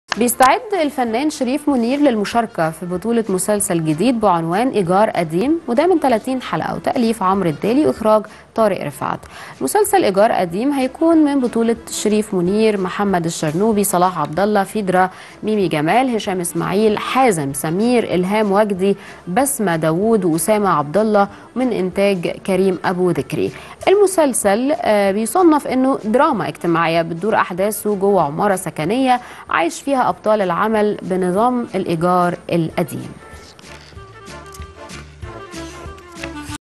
بيستعد الفنان شريف منير للمشاركة في بطولة مسلسل جديد بعنوان إيجار قديم وده من 30 حلقة وتأليف عمرو الدالي وإخراج طارق رفعت مسلسل إيجار قديم هيكون من بطولة شريف منير محمد الشرنوبي صلاح عبد الله فيدرا ميمي جمال هشام إسماعيل حازم سمير إلهام وجدي بسمة داوود وأسامة عبد الله من إنتاج كريم أبو ذكري المسلسل آه، بيصنف إنه دراما اجتماعية بتدور أحداثه جوه عمارة سكنية عايش فيها أبطال العمل بنظام الإيجار القديم